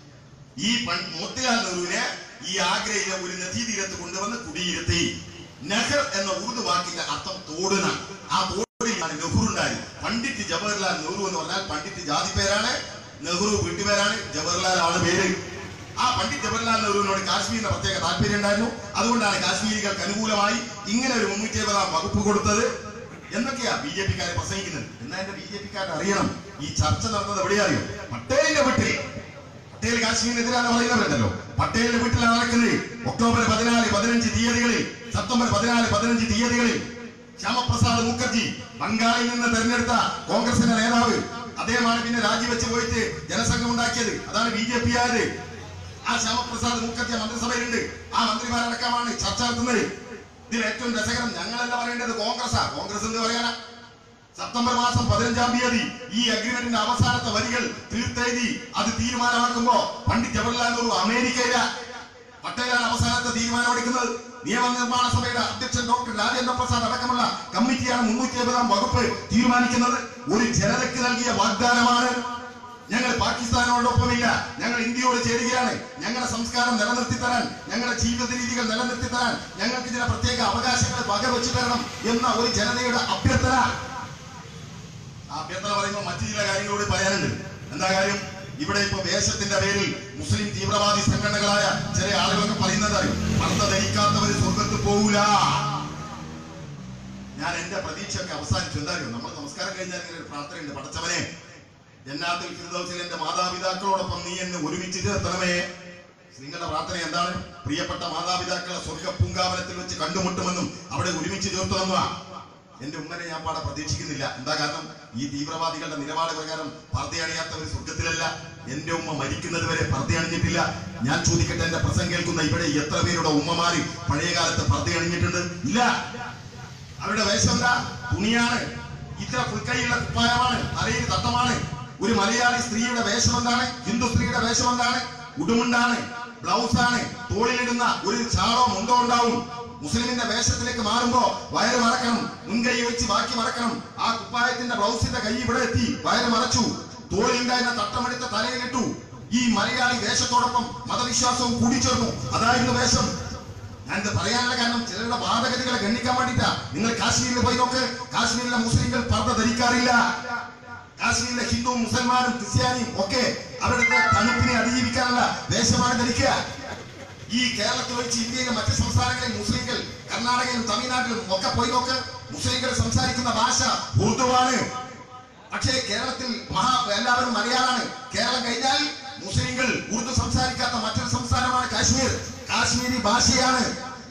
ഈ പൺ- മോത്തിലാൽ നെഹ്റുവിനെ ഈ ആഗ്രയിലെ ഒരു നദീതീരത്ത് കൊണ്ടുവന്ന് കുടിയിരുത്തി നെഹർ എന്ന ഉറുദു വാക്കിന്റെ അർത്ഥം തോടുന ആ തോടിലാണ് നെഹ്റു ഉണ്ടായത് പണ്ഡിറ്റ് ജവഹർലാൽ നെഹ്റു എന്ന് പറഞ്ഞാൽ പണ്ഡിറ്റ് ജാതി പേരാണ് നെഹ്റു വീട്ടുപേരാണ് ജവഹർലാൽ ആണ് പേര് ആ പണ്ഡിറ്റ് ജവഹർലാൽ നെഹ്റുവിനോട് കാശ്മീരിന് പ്രത്യേക താല്പര്യം ഉണ്ടായിരുന്നു അതുകൊണ്ടാണ് കാശ്മീരികൾക്ക് അനുകൂലമായി ഇങ്ങനെ ഒരു മുന്നൂറ്റി എഴുപതാം വകുപ്പ് കൊടുത്തത് എന്നൊക്കെയാ ബി ജെ പിക്കാരെ പ്രസംഗിക്കുന്നത് എന്നാ എന്റെ ബി ജെ പിക്കാരെ അറിയണം ഈ ചർച്ച നടന്നത് എവിടെയാ അറിയോ പട്ടേലിന്റെ വീട്ടിൽ പട്ടേൽ കാശ്മീരിനെതിരാണ് പറയുന്നവരുണ്ടല്ലോ പട്ടേലിന്റെ വീട്ടിലാണ് നടക്കുന്നത് ഒക്ടോബർ പതിനാല് പതിനഞ്ച് തീയതികളിൽ സെപ്റ്റംബർ പതിനാല് പതിനഞ്ച് തീയതികളിൽ ശ്യാമപ്രസാദ് മുഖർജി ബംഗാളിൽ നിന്ന് തെരഞ്ഞെടുത്ത കോൺഗ്രസിന്റെ നേതാവ് അദ്ദേഹമാണ് പിന്നെ രാജിവെച്ച് പോയിട്ട് ജനസംഘം ഉണ്ടാക്കിയത് അതാണ് ബി ജെ പി ആയത് ആ ശ്യാമപ്രസാദ് മുഖർജി മന്ത്രിസഭയിലുണ്ട് ആ മന്ത്രിമാരടക്കമാണ് ചർച്ച നടത്തുന്നത് ഇതിൽ ഏറ്റവും രസകരം ഞങ്ങളല്ല പറയേണ്ടത് കോൺഗ്രസാ കോൺഗ്രസ് എന്ന് പറയാനാ സെപ്റ്റംബർ മാസം പതിനഞ്ചാം തീയതി ഈ അഗ്രിമെന്റിന്റെ അവസാനത്തെ വരികൾ തീർത്തെഴുതി അത് തീരുമാനമാക്കുമ്പോ പണ്ഡിറ്റ് ജവഹർലാൽ നെഹ്റു അമേരിക്കയില പട്ടേലാണ് അവസാനത്തെ തീരുമാനമെടുക്കുന്നത് നിയമനിർമ്മാണ സഭയുടെ അധ്യക്ഷൻ ഡോക്ടർ രാജേന്ദ്ര പ്രസാദ് അടക്കമുള്ള കമ്മിറ്റിയാണ് മുന്നൂറ്റി എഴുപതാം വകുപ്പ് തീരുമാനിക്കുന്നത് ഒരു ജനതയ്ക്ക് നൽകിയ വാഗ്ദാനമാണ് ഞങ്ങൾ പാകിസ്ഥാനോടൊപ്പമില്ല ഞങ്ങൾ ഇന്ത്യയോട് ചേരുകയാണ് ഞങ്ങളുടെ സംസ്കാരം നിലനിർത്തി തരാൻ ഞങ്ങളുടെ ജീവിത രീതികൾ നിലനിർത്തി തരാൻ ഞങ്ങൾക്ക് ചില പ്രത്യേക അവകാശങ്ങൾ വകവെച്ചു തരണം എന്ന ഒരു ജനതയുടെ അഭ്യർത്ഥന ആ അഭ്യർത്ഥന പറയുമ്പോൾ മറ്റു ചില കാര്യങ്ങളോട് പറയാനുണ്ട് എന്താ കാര്യം ഇവിടെ ഇപ്പൊ വേഷത്തിന്റെ പേരിൽ മുസ്ലിം തീവ്രവാദി സംഘടനകളായ ചില ആളുകളൊക്കെ പറയുന്നത് അറിയും പർദ്ദ ധരിക്കാത്തവര് സ്വർഗത്ത് പോകൂല ഞാൻ എന്റെ പ്രതീക്ഷയൊക്കെ അവസാനിച്ചു എന്താ അറിയോ നമ്മൾ നമസ്കാരം കഴിഞ്ഞാൽ ഇങ്ങനെ ഒരു പ്രാർത്ഥനയുണ്ട് പടച്ചവനെ ജന്നാത്തിൽ ഫിർദൗസിൽ എന്റെ മാതാപിതാക്കളോടൊപ്പം നീ എന്നെ ഒരുമിച്ച് ചേർത്തണമേ നിങ്ങളുടെ പ്രാർത്ഥന എന്താണ് പ്രിയപ്പെട്ട മാതാപിതാക്കളെ സ്വർഗ പൂങ്കാവനത്തിൽ വെച്ച് കണ്ടുമുട്ടുമെന്നും അവിടെ ഒരുമിച്ച് ചേർത്തുമെന്നുവാ എന്റെ ഉമ്മനെ ഞാൻ പാടെ പ്രതീക്ഷിക്കുന്നില്ല എന്താ കാരണം ഈ തീവ്രവാദികളുടെ നിലപാട് പ്രകാരം പർദ്ദയണിയാത്തവർ സ്വർഗത്തിലല്ല എന്റെ ഉമ്മ മരിക്കുന്നത് വരെ പർദ്ദയണിഞ്ഞിട്ടില്ല ഞാൻ ചോദിക്കട്ടെ എന്റെ പ്രസംഗം കേൾക്കുന്ന ഇവിടെ എത്ര പേരുടെ ഉമ്മമാര് പഴയ കാലത്ത് പർദ്ദയണിഞ്ഞിട്ടുണ്ട് ഇല്ല അവരുടെ വേഷം എന്താ തുണിയാണ് ഇത്ര പുൽക്കൈയുള്ള കുപ്പായമാണ് തലയിൽ തട്ടമാണ് ഒരു മലയാളി സ്ത്രീയുടെ വേഷം എന്താണ് ഹിന്ദു സ്ത്രീയുടെ വേഷം എന്താണ് ഉടുമുണ്ടാണ് ബ്ലൗസാണ് തോളിലിടുന്ന ഒരു ചാളോ മുണ്ടോ ഉണ്ടാവും മുസ്ലിമിന്റെ വേഷത്തിലേക്ക് മാറുമ്പോ വയറ് മറക്കണം മുൻകൈ വെച്ച് ബാക്കി മറക്കണം ആ കുപ്പായത്തിന്റെ ബ്ലൗസിന്റെ കൈ ഇവിടെ എത്തി വയറ് മറച്ചു തോളിലുണ്ടായിരുന്ന തട്ടമെടുത്ത തലയിലിട്ടു ഈ മലയാളി വേഷത്തോടൊപ്പം മതവിശ്വാസവും കൂടിച്ചേർന്നു അതായിരുന്നു വേഷം ഞാനിത് പറയാനുള്ള കാരണം ചിലരുടെ വാദഗതികളെ ഗണ്ണിക്കാൻ വേണ്ടിട്ടാ നിങ്ങൾ കാശ്മീരിൽ പോയി നോക്ക് കാശ്മീരിലെ മുസ്ലിങ്ങൾ പർദ്ദ ധരിക്കാറില്ല കാശ്മീരിലെ ഹിന്ദു മുസൽമാനും ക്രിസ്ത്യാനിയും ഒക്കെ അവരുടെ തണുപ്പിനെ അതിജീവിക്കാനുള്ള വേഷമാണ് ധരിക്കുക ഈ കേരളത്തിൽ വെച്ച് ഇന്ത്യയിലെ മറ്റ് സംസ്ഥാനങ്ങളിൽ മുസ്ലിങ്ങൾ കർണാടകയിലും തമിഴ്നാട്ടിലും ഒക്കെ പോയി നോക്ക് മുസ്ലിങ്ങൾ സംസാരിക്കുന്ന ഭാഷ ഉറുദുവാണ് പക്ഷേ കേരളത്തിൽ മഹാ എല്ലാവരും മലയാളാണ് കേരളം കഴിഞ്ഞാൽ മുസ്ലിങ്ങൾ ഉറുദു സംസാരിക്കാത്ത മറ്റൊരു സംസ്ഥാനമാണ് കാശ്മീർ കാശ്മീരി ഭാഷയാണ്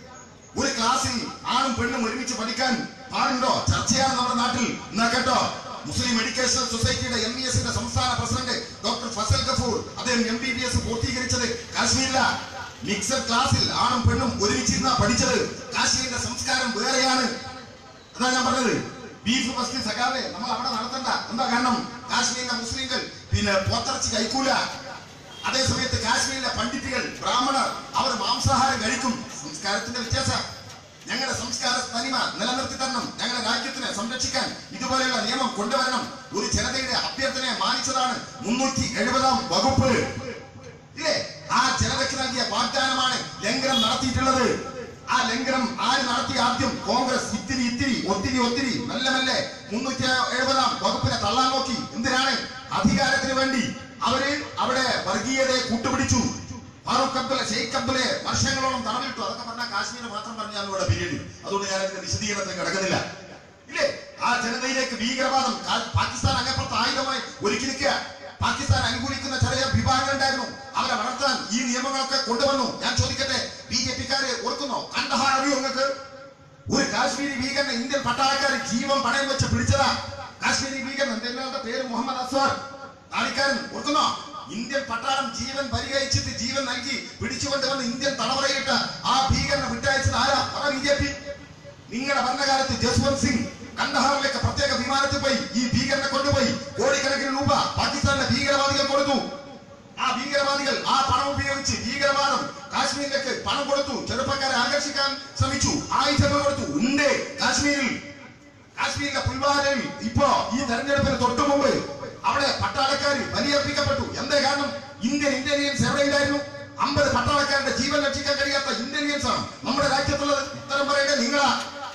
ഒരു ക്ലാസ്സിൽ ആണും പെണ്ണും ഒരുമിച്ച് പഠിക്കാൻ പാടുണ്ടോ ചർച്ചയാണ് നമ്മുടെ നാട്ടിൽ എന്നാ കേട്ടോ മുസ്ലിം എഡ്യൂക്കേഷൻ സൊസൈറ്റിയുടെ എം ബി എസിന്റെ സംസ്ഥാന പ്രസിഡന്റ് ഡോക്ടർ ഫസൽ ഗഫൂർ അദ്ദേഹം എം ബി ബി എസ് പൂർത്തീകരിച്ചത് കാശ്മീരില മിക്സഡ് ക്ലാസ്സിൽ ആണും പെണ്ണും ഒരുമിച്ചിരുന്ന പഠിച്ചത് കാശ്മീരിന്റെ സംസ്കാരം വേറെയാണ് അതാ ഞാൻ പറഞ്ഞത് ബീഫ് ഫസ്റ്റ് സഖാവേ നമ്മൾ അവിടെ നടത്തണ്ട എന്താ കാരണം കാശ്മീരിലെ മുസ്ലിങ്ങൾ പിന്നെ പോത്തിറച്ചി കഴിക്കൂല അതേ സമയത്ത് കാശ്മീരിലെ പണ്ഡിറ്റുകൾ ബ്രാഹ്മണർ അവർ മാംസാഹാരം കഴിക്കും സംസ്കാരത്തിന്റെ വ്യത്യാസം ഞങ്ങളുടെ സംസ്കാര തനിമ നിലനിർത്തി തരണം ഞങ്ങളുടെ രാജ്യത്തിനെ സംരക്ഷിക്കാൻ ഇതുപോലെയുള്ള നിയമം കൊണ്ടുവരണം ഒരു ജനതയുടെ അഭ്യർത്ഥനയെ മാനിച്ചതാണ് മുന്നൂറ്റി എഴുപതാം വകുപ്പ് ഇല്ലേ ആ ജനതയ്ക്ക് നൽകിയ വാഗ്ദാനമാണ് ലംഘനം നടത്തിയിട്ടുള്ളത് ആ ലംഘനം ആര് നടത്തി ആദ്യം കോൺഗ്രസ് ഇത്തിരി ഇത്തിരി ഒത്തിരി ഒത്തിരി മെല്ലെ മെല്ലെ മുന്നൂറ്റി എഴുപതാം വകുപ്പിനെ തള്ളാൻ നോക്കി എന്തിനാണ് അധികാരത്തിന് വേണ്ടി അവര് അവിടെ വർഗീയതയെ കൂട്ടുപിടിച്ചു ഫാറൂഖ് അബ്ദുള്ള ഷെയ്ഖ് അബ്ദുലെ വർഷങ്ങളോളം തടവിട്ടു അതൊക്കെ പറഞ്ഞാൽ കാശ്മീർ മാത്രം പറഞ്ഞാൽ ഇവിടെ പിരീഡ് അതുകൊണ്ട് ഞാൻ അതിന്റെ വിശദീകരണത്തിൽ കിടക്കുന്നില്ല ഇല്ലേ ആ ജനതയിലേക്ക് ഭീകരവാദം കാ- പാകിസ്ഥാൻ അങ്ങപ്പുറത്ത് ആയുധമായി ഒരുക്കി നിൽക്കുക പാകിസ്ഥാൻ അനുകൂലിക്കുന്ന ചെറിയ വിഭാഗങ്ങൾ ഉണ്ടായിരുന്നു അവരെ വളർത്താൻ ഈ നിയമങ്ങളൊക്കെ കൊണ്ടുവന്നു ഞാൻ ചോദിക്കട്ടെ ബി ജെ പിക്കാര് ഓർക്കുന്നോ കണ്ടഹാർ അറിയോ നിങ്ങൾക്ക് ഒരു കാശ്മീരി ഭീകരനെ ഇന്ത്യൻ പട്ടാളക്കാർ ജീവൻ പണയം വെച്ച് പിടിച്ചതാ കാശ്മീരി ഭീകരൻ എന്തെങ്കിലും പേര് മുഹമ്മദ് അസ്വാർ താടിക്കാരൻ ഓർക്കുന്നോ ഇന്ത്യൻ പട്ടാളം ജീവൻ പരിഗണിച്ചിട്ട് ജീവൻ നൽകി പിടിച്ചുകൊണ്ട് വന്ന് ഇന്ത്യൻ തലമുറയിട്ട് ആ ഭീകരനെ വിട്ടയച്ചത് ആരാ പറ ബി ജെ പി നിങ്ങളുടെ ഭരണകാലത്ത് ജസ്വന്ത് സിംഗ് കണ്ടഹാറിലേക്ക് പ്രത്യേക വിമാനത്തിൽ പോയി ഈ ഭീകരനെ കൊണ്ടുപോയി കോടിക്കണക്കിന് രൂപ പാകിസ്ഥാനിലെ ഭീകരവാദികൾ കൊടുത്തു ആ ഭീകരവാദികൾ ആ പണം ഉപയോഗിച്ച് ഭീകരവാദം കാശ്മീരിലേക്ക് പണം കൊടുത്തു ചെറുപ്പക്കാരെ ആകർഷിക്കാൻ ശ്രമിച്ചു ആയുധങ്ങൾ കൊടുത്തു ഉണ്ട് കാശ്മീരിൽ കാശ്മീരിലെ പുൽവാരയിൽ ഇപ്പോ ഈ തെരഞ്ഞെടുപ്പിന് തൊട്ടു മുമ്പ് അവിടെ പട്ടാളക്കാർ ബലിയർപ്പിക്കപ്പെട്ടു എന്തേ കാരണം ഇന്ത്യൻ ഇന്റലിജൻസ് എവിടെയില്ലായിരുന്നു അമ്പത് പട്ടാളക്കാരുടെ ജീവൻ രക്ഷിക്കാൻ കഴിയാത്ത ഇന്റലിജൻസ് ആണ് നമ്മുടെ രാജ്യത്തുള്ളത് ഉത്തരം പറയേണ്ടത് നിങ്ങളാ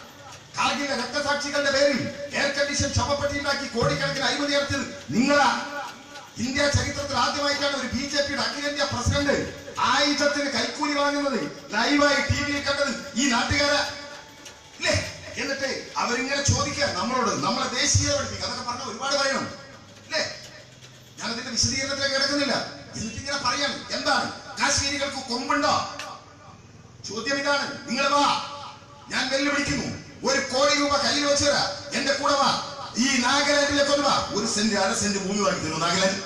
കാർഗിലെ രക്തസാക്ഷികളുടെ പേരിൽ എയർ കണ്ടീഷൻ ശവപ്പെട്ടി ഉണ്ടാക്കി കോടിക്കണക്കിന് അഴിമതി നടത്തിയത് നിങ്ങളാ ഇന്ത്യ ചരിത്രത്തിൽ ആദ്യമായിട്ടാണ് ഒരു ബി ജെ പിയുടെ അഖിലേന്ത്യാ പ്രസിഡന്റ് ആയുധത്തിന് കൈക്കൂലി വാങ്ങുന്നത് ലൈവായി ടി വിയിൽ കണ്ടത് ഈ നാട്ടുകാര ഇല്ലേ എന്നിട്ട് അവരിങ്ങനെ ചോദിക്കുക നമ്മളോട് നമ്മളെ ദേശീയത പഠിപ്പിക്കുക അതൊക്കെ പറഞ്ഞ ഒരുപാട് പറയണം ഇല്ലേ ഞാനതിന്റെ വിശദീകരണത്തിലേക്ക് കിടക്കുന്നില്ല എന്നിട്ട് ഇങ്ങനെ പറയാം എന്താണ് കാശ്മീരികൾക്ക് കൊമ്പുണ്ടോ ചോദ്യം ഇതാണ് നിങ്ങൾ വാ ഞാൻ വെല്ലുവിളിക്കുന്നു ഒരു കോടി രൂപ കയ്യിൽ വെച്ചുതരാ എന്റെ കൂടെ വാ ഈ നാഗാലാൻഡിലേക്ക് ഒന്ന് വാ ഒരു സെന്റ് അര സെന്റ് ഭൂമി വാങ്ങി തരുമോ നാഗാലാൻഡ്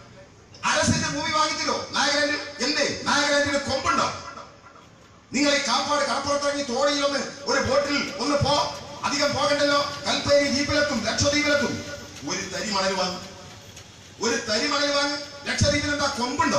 അര സെന്റ് ഭൂമി വാങ്ങി തരുമോ നാഗാലാൻഡ് എന്തേ നാഗാലാൻഡിന് കൊമ്പുണ്ടോ നിങ്ങൾ ഈ കാപ്പാട് കടപ്പുറത്തിറങ്ങി തോണിയിൽ ഒന്ന് ഒരു ബോട്ടിൽ ഒന്ന് പോ അധികം പോകണ്ടല്ലോ കൽപ്പേരി ദ്വീപിലെത്തും ലക്ഷദ്വീപിലെത്തും ഒരു തരി മണൽ വാങ്ങും ഒരു തരി മണൽ വാങ്ങും ലക്ഷദ്വീപിൽ എന്താ കൊമ്പുണ്ടോ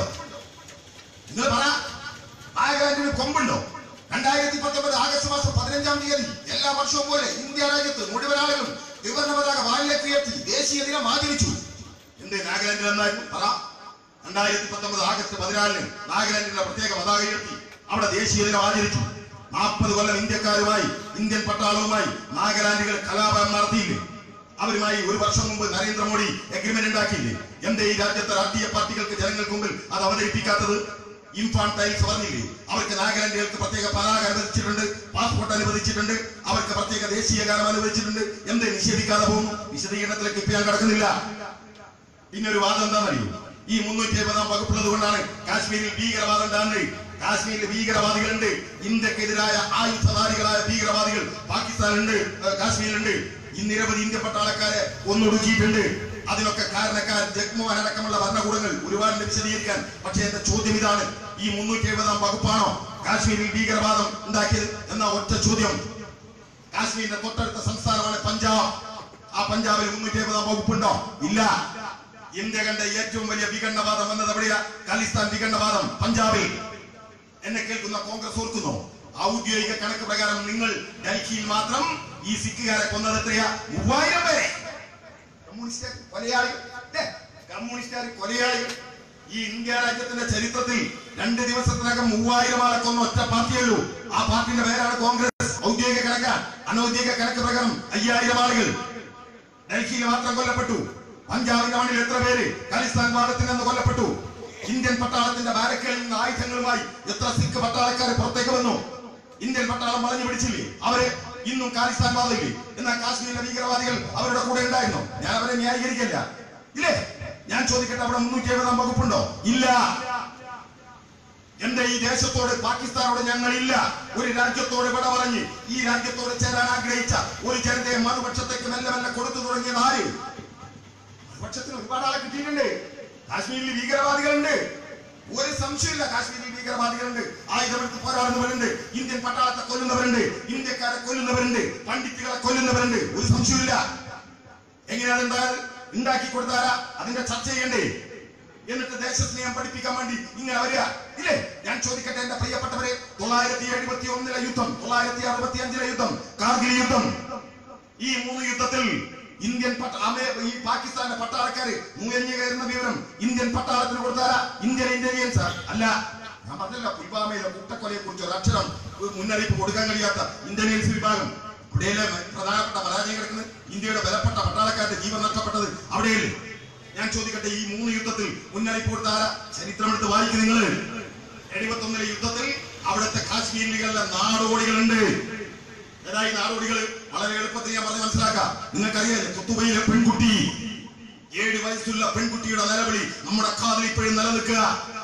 നിങ്ങൾ പറ നാഗാലാൻഡിന് കൊമ്പുണ്ടോ രണ്ടായിരത്തി പത്തൊമ്പത് ആഗസ്റ്റ് മാസം പതിനഞ്ചാം തീയതി എല്ലാ വർഷവും പോലെ ഇന്ത്യ രാജ്യത്ത് മുഴുവൻ ആളുകളും ത്രിവർണ്ണ പതാക വാനിലേക്ക് ഉയർത്തി ദേശീയ ദിനം ആചരിച്ചു എന്ത് നാഗാലാൻഡിൽ എന്നായിരുന്നു പറ രണ്ടായിരത്തി പത്തൊമ്പത് ആഗസ്റ്റ് പതിനാലിന് നാഗാലാൻഡിന്റെ പ്രത്യേക പതാക ഉയർത്തി അവിടെ ദേശീയ ദിനം ആചരിച്ചു നാൽപ്പത് കൊല്ലം ഇന്ത്യക്കാരുമായി ഇന്ത്യൻ പട്ടാളവുമായി നാഗാലാൻഡുകൾ കലാപം നടത്തിയില്ലേ അവരുമായി ഒരു വർഷം മുമ്പ് നരേന്ദ്രമോദി എഗ്രിമെന്റ് ഉണ്ടാക്കിയില്ലേ എന്തേ ഈ രാജ്യത്തെ രാഷ്ട്രീയ പാർട്ടികൾക്ക് ജനങ്ങൾക്ക് മുമ്പിൽ അത് അവതരിപ്പിക്കാത്തത് ഇംഫാൻ ടൈൽസ് പറഞ്ഞില്ലേ അവർക്ക് നാഗാലാൻഡുകൾക്ക് പ്രത്യേക പതാക അനുവദിച്ചിട്ടുണ്ട് പാസ്പോർട്ട് അനുവദിച്ചിട്ടുണ്ട് അവർക്ക് പ്രത്യേക ദേശീയ ഗാനം അനുവദിച്ചിട്ടുണ്ട് എന്തേ നിഷേധിക്കാതെ പോകുന്നു വിശദീകരണത്തിലേക്ക് ഇപ്പൊ ഞാൻ കിടക്കുന്നില്ല പിന്നെ ഒരു വാദം എന്താണെന്നറിയോ ഈ മുന്നൂറ്റി എഴുപതാം വകുപ്പുള്ളത് കൊണ്ടാണ് കാശ്മീരിൽ ഭീകരവാദം ഉണ്ടാകുന്നത് കാശ്മീരിൽ ഭീകരവാദികളുണ്ട് ഇന്ത്യക്കെതിരായ ആയുധധാരികളായ ഭീകരവാദികൾ പാകിസ്ഥാനുണ്ട് ഏഹ് കാശ്മീരിലുണ്ട് ഈ നിരവധി ഇന്ത്യ പട്ടാളക്കാരെ ഒന്നൊടുക്കിയിട്ടുണ്ട് അതിനൊക്കെ കാരണക്കാർ ജഗ്മോഹൻ അടക്കമുള്ള ഭരണകൂടങ്ങൾ ഒരുപാട് വിശദീകരിക്കാൻ പക്ഷേ എന്റെ ചോദ്യം ഇതാണ് ഈ മുന്നൂറ്റി എഴുപതാം വകുപ്പാണോ കാശ്മീരിൽ ഭീകരവാദം ഉണ്ടാക്കിയത് എന്ന ഒറ്റ ചോദ്യം കാശ്മീരിന്റെ തൊട്ടടുത്ത സംസ്ഥാനമാണ് പഞ്ചാബ് ആ പഞ്ചാബിൽ മുന്നൂറ്റി എഴുപതാം വകുപ്പുണ്ടോ ഇല്ല ഇന്ത്യ കണ്ട ഏറ്റവും വലിയ വിഘടനവാദം വന്നത് എവിടെയാ ഖലിസ്ഥാൻ വിഘടനവാദം പഞ്ചാബിൽ എന്നെ കേൾക്കുന്ന കോൺഗ്രസ് ഓർക്കുന്നു ഔദ്യോഗിക കണക്ക് പ്രകാരം നിങ്ങൾ ഡൽഹിയിൽ മാത്രം ഈ സിഖുകാരെ കൊന്നത് എത്രയാ മൂവായിരം പേരെ കമ്മ്യൂണിസ്റ്റ് കൊലയാളികൾ ല്ലേ? കമ്മ്യൂണിസ്റ്റുകാർ കൊലയാളികൾ ഈ ഇന്ത്യ രാജ്യത്തിന്റെ ചരിത്രത്തിൽ രണ്ട് ദിവസത്തിനകം മൂവായിരം ആളെ കൊന്ന ഒറ്റ പാർട്ടിയേ ഉള്ളൂ ആ പാർട്ടിന്റെ പേരാണ് കോൺഗ്രസ് ഔദ്യോഗിക കണക്ക് അനൗദ്യോഗിക കണക്ക് പ്രകാരം അയ്യായിരം ആളുകൾ ഡൽഹിയിൽ മാത്രം കൊല്ലപ്പെട്ടു പഞ്ചാബിന്റെ മണ്ണിൽ എത്ര പേര് ഖലിസ്ഥാൻ വാദത്തിൽ നിന്ന് കൊല്ലപ്പെട്ടു ഇന്ത്യൻ പട്ടാളത്തിന്റെ ബാരക്കുകളിൽ നിന്ന് ആയുധങ്ങളുമായി എത്ര സിഖ് പട്ടാളക്കാർ പുറത്തേക്ക് വന്നു ഇന്ത്യൻ പട്ടാളം വളഞ്ഞു പിടിച്ചില്ലേ അവര് ഇന്നും ഖാലിസ്ഥാൻ വാദില്ലേ എന്നാൽ കാശ്മീരിലെ ഭീകരവാദികൾ അവരുടെ കൂടെ ഉണ്ടായിരുന്നു ഞാൻ അവരെ ന്യായീകരിക്കില്ല ഇല്ലേ ഞാൻ ചോദിക്കട്ടെ അവിടെ മുന്നൂറ്റി എഴുപതാം വകുപ്പുണ്ടോ ഇല്ല എന്റെ ഈ ദേശത്തോട് പാകിസ്ഥാനോട് ഞങ്ങളില്ല ഒരു രാജ്യത്തോട് വിട പറഞ്ഞ് ഈ രാജ്യത്തോട് ചേരാൻ ആഗ്രഹിച്ച ഒരു ജനതയെ മറുപക്ഷത്തേക്ക് മെല്ലെ മെല്ലെ കൊടുത്തു തുടങ്ങിയത് ആര് മറുപക്ഷത്തിന് ഒരുപാട് ആളെ കിട്ടിയിട്ടുണ്ട് കാശ്മീരിൽ ഭീകരവാദികളുണ്ട് ഒരു സംശയമില്ല കാശ്മീരിൽ ഭീകരവാദികളുണ്ട് ആയുധമെടുത്ത് പോരാടുന്നവരുണ്ട് ഇന്ത്യൻ പട്ടാളത്തെ കൊല്ലുന്നവരുണ്ട് ഇന്ത്യക്കാരെ കൊല്ലുന്നവരുണ്ട് പണ്ഡിറ്റുകളെ കൊല്ലുന്നവരുണ്ട് ഒരു സംശയമില്ല എങ്ങനെയാണ് ഉണ്ടായത് ഉണ്ടാക്കി കൊടുത്താരാ അതിന്റെ ചർച്ച ചെയ്യണ്ടേ എന്നിട്ട് ദേശസ്നേഹം പഠിപ്പിക്കാൻ വേണ്ടി ഇങ്ങനെ വരിക ഇല്ലേ ഞാൻ ചോദിക്കട്ടെ എന്റെ പ്രിയപ്പെട്ടവരെ തൊള്ളായിരത്തി എഴുപത്തി ഒന്നിലെ യുദ്ധം തൊള്ളായിരത്തി അറുപത്തി അഞ്ചിലെ യുദ്ധം കാർഗിൽ യുദ്ധം ഈ മൂന്ന് യുദ്ധത്തിൽ ഇന്ത്യൻ പട്ട അമേ ഈ പാകിസ്ഥാന്റെ പട്ടാളക്കാര് നുഴഞ്ഞു കയറുന്ന വിവരം ഇന്ത്യൻ പട്ടാളത്തിന് കൊടുത്താരാ ഇന്ത്യൻ ഇന്റലിജൻസ് അല്ല ഞാൻ പറഞ്ഞല്ലോ പുൽവാമയിലെ കൂട്ടക്കൊലയെ കുറിച്ച് ഒരു അക്ഷരം ഒരു മുന്നറിയിപ്പ് കൊടുക്കാൻ കഴിയാത്ത ഇന്റലിജൻസ് വിഭാഗം ഇവിടെയിലെ പ്രധാനപ്പെട്ട പരാജയം കിടക്കുന്നത് ഇന്ത്യയുടെ ബലപ്പെട്ട പട്ടാളക്കാരുടെ ജീവൻ നഷ്ടപ്പെട്ടത് അവിടെയല്ലേ ഞാൻ ചോദിക്കട്ടെ ഈ മൂന്ന് യുദ്ധത്തിൽ മുന്നറിയിപ്പ് കൊടുത്താരാ ചരിത്രം എടുത്ത് വായിക്കും നിങ്ങൾ എഴുപത്തൊന്നിലെ യുദ്ധത്തിൽ അവിടുത്തെ കാശ്മീരികളിലെ നാടോടികളുണ്ട് ഏതാ ഈ നാടോടികൾ വളരെ എളുപ്പത്തിൽ ഞാൻ പറഞ്ഞ് മനസ്സിലാക്കാം നിങ്ങൾക്കറിയാലേ കുത്തുബയിലെ പെൺകുട്ടി ഏഴ് വയസ്സുള്ള പെൺകുട്ടിയുടെ നിലവിളി നമ്മുടെ കാതിൽ ഇപ്പോഴും നിലനിൽക്കുക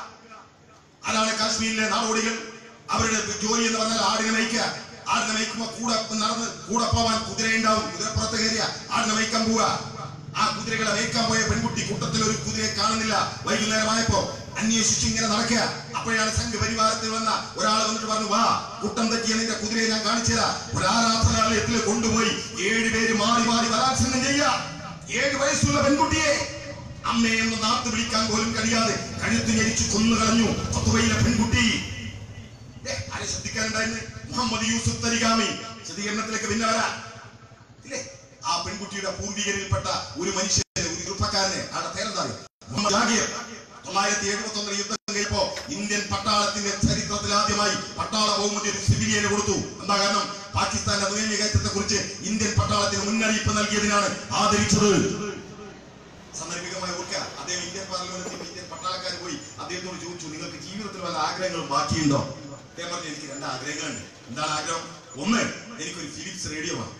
അതാണ് കാശ്മീരിലെ നാടോടികൾ അവരുടെ ജോലി എന്ന് പറഞ്ഞാൽ ആടിനെ നയിക്കുക ആടിനെ നയിക്കുമ്പോ കൂടെ നടന്ന് കൂടെ പോവാൻ കുതിരയുണ്ടാവും കുതിരപ്പുറത്ത് കയറിയ ആടിനെ നയിക്കാൻ പോവുക ആ കുതിരകളെ നയിക്കാൻ പോയ പെൺകുട്ടി കൂട്ടത്തിൽ ഒരു കുതിരയെ കാണുന്നില്ല വൈകുന്നേരമായപ്പോ അന്വേഷിച്ച് ഇങ്ങനെ നടക്കുക അപ്പോഴാണ് സംഘ പരിവാരത്തിൽ വന്ന ഒരാൾ വന്നിട്ട് പറഞ്ഞു വാ കൂട്ടം തെറ്റിയ നിന്റെ കുതിരയെ ഞാൻ കാണിച്ചുതരാ ഒരു ആരാധനാലയത്തിൽ കൊണ്ടുപോയി ഏഴ് പേര് മാറി മാറി ബലാത്സംഗം ചെയ്യുക ഏഴ് വയസ്സുള്ള പെൺകുട്ടിയെ അമ്മയെന്ന് നാത്ത് വിളിക്കാൻ പോലും കഴിയാതെ കഴുത്ത് ഞെരിച്ച് കൊന്നുകളഞ്ഞു പത്തുവയിലെ പെൺകുട്ടി ഏ, ആരെ ശ്രദ്ധിക്കാനുണ്ടായിരുന്നു മുഹമ്മദ് യൂസുഫ് തരികാമി വിശദീകരണത്തിലേക്ക് പിന്നെ വരാ ഇല്ലേ ആ പെൺകുട്ടിയുടെ പൂർവികരിൽപ്പെട്ട ഒരു മനുഷ്യനെ ഒരു ചെറുപ്പക്കാരനെ ആരുടെ പേരെന്താ അറിയോ? മുഹമ്മദ് ജാഗിർ തൊള്ളായിരത്തി എഴുപത്തി ഒന്നിൽ യുദ്ധം കഴിഞ്ഞപ്പോ ഇന്ത്യൻ പട്ടാളത്തിന്റെ ചരിത്രത്തിൽ ആദ്യമായി പട്ടാള ബഹുമതി ഒരു സിവിലിയന് കൊടുത്തു എന്താ കാരണം പാകിസ്ഥാന്റെ നുഴഞ്ഞു കയറ്റത്തെ കുറിച്ച് ഇന്ത്യൻ പട്ടാളത്തിന് മുന്നറിയിപ്പ് നൽകിയതിനാണ് ആദരിച്ചത് സന്ദർഭികമായി ഓർക്കുക അദ്ദേഹം ഇന്ത്യൻ പാർലമെന്റിൽ ഇന്ത്യൻ പട്ടാളക്കാർ പോയി അദ്ദേഹം അദ്ദേഹത്തോട് ചോദിച്ചു നിങ്ങൾക്ക് ജീവിതത്തിൽ വല്ല ആഗ്രഹങ്ങളും ബാക്കിയുണ്ടോ അദ്ദേഹം പറഞ്ഞു എനിക്ക് രണ്ട് ആഗ്രഹങ്ങളുണ്ട് എന്താണ് ആഗ്രഹം ഒന്ന് എനിക്കൊരു ഫിലിപ്സ് റേഡിയോ വേണം